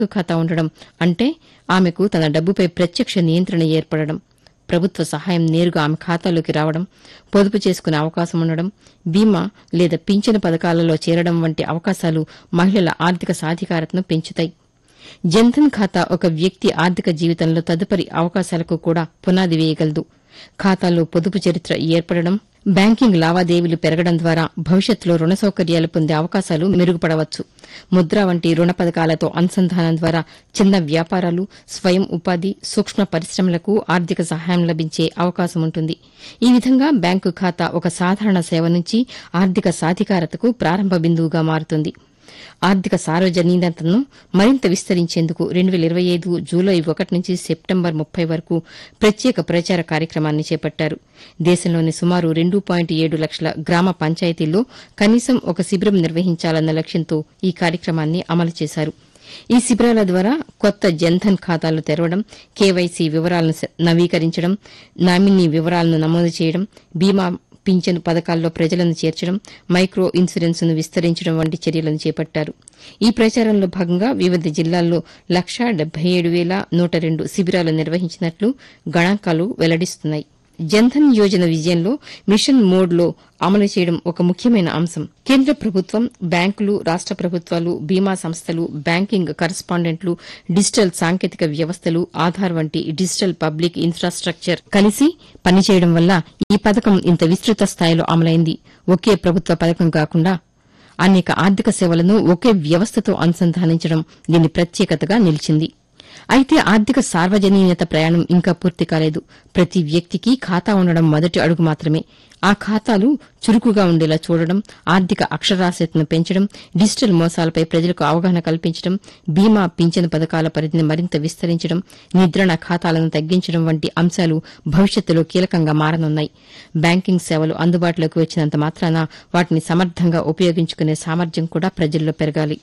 ఖాతా ఉండడం అంటే ఆమెకు తన డబ్బుపై ప్రత్యక్ష నియంత్రణ ఏర్పడడం ప్రభుత్వ సహాయం నేరుగా ఆమె ఖాతాలోకి రావడం పొదుపు చేసుకునే అవకాశం ఉండడం బీమా లేదా పింఛను పథకాలలో చేరడం వంటి అవకాశాలు మహిళల ఆర్థిక సాధికారతను పెంచుతాయి జన్ధన్ ఖాతా ఒక వ్యక్తి ఆర్థిక జీవితంలో తదుపరి అవకాశాలకు కూడా పునాది వేయగలదు ఖాతాలో పొదుపు చరిత్ర ఏర్పడడం బ్యాంకింగ్ లావాదేవీలు పెరగడం ద్వారా భవిష్యత్తులో రుణ సౌకర్యాలు పొందే అవకాశాలు మెరుగుపడవచ్చు ముద్ర వంటి రుణ పథకాలతో అనుసంధానం ద్వారా చిన్న వ్యాపారాలు స్వయం ఉపాధి సూక్ష్మ పరిశ్రమలకు ఆర్థిక సహాయం లభించే అవకాశం ఉంటుంది ఈ విధంగా బ్యాంకు ఖాతా ఒక సాధారణ సేవ నుంచి ఆర్థిక సాధికారతకు ప్రారంభ బిందువుగా మారుతుంది ఆర్థిక సార్వజనీనతను మరింత విస్తరించేందుకు రెండు వేల ఇరవై ఐదు జూలై ఒకటి నుంచి సెప్టెంబర్ ముప్పై వరకు ప్రత్యేక ప్రచార కార్యక్రమాన్ని చేపట్టారు దేశంలోని సుమారు రెండు పాయింట్ ఏడు లక్షల గ్రామ పంచాయతీల్లో కనీసం ఒక శిబిరం నిర్వహించాలన్న లక్ష్యంతో ఈ కార్యక్రమాన్ని అమలు చేశారు ఈ శిబిరాల ద్వారా కొత్త జన్ధన్ ఖాతాలు తెరవడం కేవైసీ వివరాలను స- నవీకరించడం నామినీ వివరాలను నమోదు చేయడం బీమా పింఛను పథకాల్లో ప్రజలను చేర్చడం మైక్రో ఇన్సూరెన్స్ను విస్తరించడం వంటి చర్యలను చేపట్టారు ఈ ప్రచారంలో భాగంగా వివిధ జిల్లాల్లో లక్షా డెబ్బై ఏడు వేల నూట రెండు శిబిరాలు నిర్వహించినట్లు గణాంకాలు వెల్లడిస్తున్నాయి జన్ధన్ యోజన విజయంలో మిషన్ మోడ్లో అమలు చేయడం ఒక ముఖ్యమైన అంశం కేంద్ర ప్రభుత్వం బ్యాంకులు రాష్ట ప్రభుత్వాలు బీమా సంస్థలు బ్యాంకింగ్ కరస్పాండెంట్లు డిజిటల్ సాంకేతిక వ్యవస్థలు ఆధార్ వంటి డిజిటల్ పబ్లిక్ ఇన్ఫ్రాస్ట్రక్చర్ కలిసి పనిచేయడం వల్ల ఈ పథకం ఇంత విస్తృత స్థాయిలో అమలైంది ఒకే ప్రభుత్వ పథకం కాకుండా అనేక ఆర్థిక సేవలను ఒకే వ్యవస్థతో అనుసంధానించడం దీని ప్రత్యేకతగా నిలిచింది అయితే ఆర్థిక సార్వజనీయత ప్రయాణం ఇంకా పూర్తి కాలేదు ప్రతి వ్యక్తికి ఖాతా ఉండడం మొదటి అడుగు మాత్రమే ఆ ఖాతాలు చురుకుగా ఉండేలా చూడడం ఆర్థిక అక్షరాస్యతను పెంచడం డిజిటల్ మోసాలపై ప్రజలకు అవగాహన కల్పించడం బీమా పింఛను పథకాల పరిధిని మరింత విస్తరించడం నిద్రణ ఖాతాలను తగ్గించడం వంటి అంశాలు భవిష్యత్తులో కీలకంగా మారనున్నాయి బ్యాంకింగ్ సేవలు అందుబాటులోకి వచ్చినంత మాత్రాన వాటిని సమర్థంగా ఉపయోగించుకునే సామర్థ్యం కూడా ప్రజల్లో పెరగాలి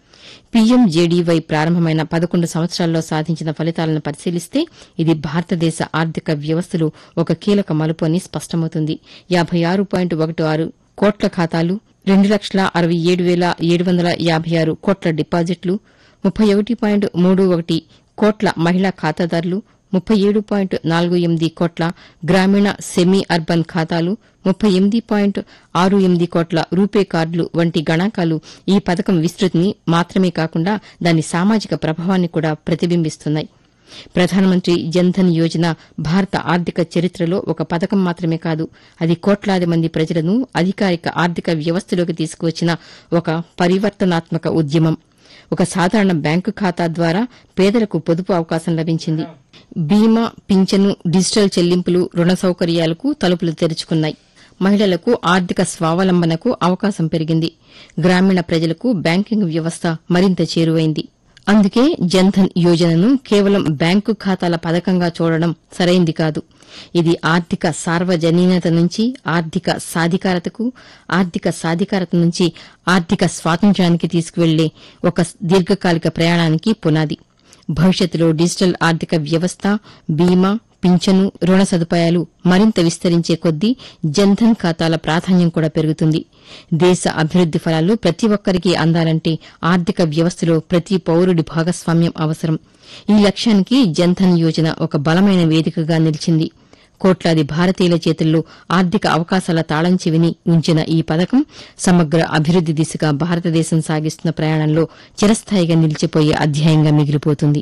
పీఎంజేడీవై ప్రారంభమైన పదకొండు సంవత్సరాల్లో సాధించిన ఫలితాలను పరిశీలిస్తే ఇది భారతదేశ ఆర్థిక వ్యవస్థలో ఒక కీలక మలుపు అని స్పష్టమవుతుంది యాబై ఆరు పాయింట్ ఒకటి ఆరు కోట్ల ఖాతాలు రెండు లక్షల అరవై ఏడు వేల ఏడు వందల యాబై ఆరు కోట్ల డిపాజిట్లు ముప్పై ఒకటి పాయింట్ మూడు ఒకటి కోట్ల మహిళా ఖాతాదారులు ముప్పై ఏడు పాయింట్ నాలుగు ఎనిమిది కోట్ల గ్రామీణ సెమీ అర్బన్ ఖాతాలు ముప్పై ఎనిమిది పాయింట్ ఆరు ఎనిమిది కోట్ల రూపే కార్డులు వంటి గణాంకాలు ఈ పథకం విస్తృతిని మాత్రమే కాకుండా దాని సామాజిక ప్రభావాన్ని కూడా ప్రతిబింబిస్తున్నాయి ప్రధానమంత్రి జన్ధన్ యోజన భారత ఆర్థిక చరిత్రలో ఒక పథకం మాత్రమే కాదు అది కోట్లాది మంది ప్రజలను అధికారిక ఆర్థిక వ్యవస్థలోకి తీసుకువచ్చిన ఒక పరివర్తనాత్మక ఉద్యమం ఒక సాధారణ బ్యాంకు ఖాతా ద్వారా పేదలకు పొదుపు అవకాశం లభించింది బీమా పింఛను డిజిటల్ చెల్లింపులు రుణ సౌకర్యాలకు తలుపులు తెరుచుకున్నాయి మహిళలకు ఆర్థిక స్వావలంబనకు అవకాశం పెరిగింది గ్రామీణ ప్రజలకు బ్యాంకింగ్ వ్యవస్థ మరింత చేరువైంది అందుకే జన్ధన్ యోజనను కేవలం బ్యాంకు ఖాతాల పథకంగా చూడడం సరైంది కాదు ఇది ఆర్థిక సార్వజనీనత నుంచి ఆర్థిక సాధికారతకు ఆర్థిక సాధికారత నుంచి ఆర్థిక స్వాతంత్ర్యానికి తీసుకువెళ్లే ఒక దీర్ఘకాలిక ప్రయాణానికి పునాది భవిష్యత్తులో డిజిటల్ ఆర్థిక వ్యవస్థ బీమా పింఛను రుణ సదుపాయాలు మరింత విస్తరించే కొద్దీ జన్ధన్ ఖాతాల ప్రాధాన్యం కూడా పెరుగుతుంది దేశ అభివృద్ది ఫలాలు ప్రతి ఒక్కరికి అందాలంటే ఆర్థిక వ్యవస్థలో ప్రతి పౌరుడి భాగస్వామ్యం అవసరం ఈ లక్ష్యానికి జన్ధన్ యోజన ఒక బలమైన వేదికగా నిలిచింది కోట్లాది భారతీయుల చేతుల్లో ఆర్థిక అవకాశాల తాళం చెవిని ఉంచిన ఈ పథకం సమగ్ర అభివృద్ది దిశగా భారతదేశం సాగిస్తున్న ప్రయాణంలో చిరస్థాయిగా నిలిచిపోయే అధ్యాయంగా మిగిలిపోతుంది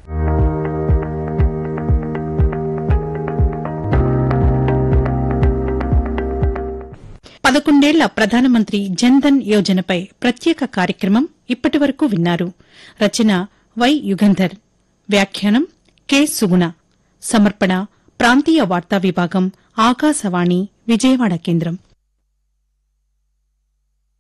పదకొండేళ్ల ప్రధానమంత్రి జన్ధన్ యోజనపై ప్రత్యేక కార్యక్రమం ఇప్పటి వరకు విన్నారు రచన వై యుగంధర్ వ్యాఖ్యానం కె సుగుణ సమర్పణ ప్రాంతీయ వార్తా విభాగం ఆకాశవాణి విజయవాడ కేంద్రం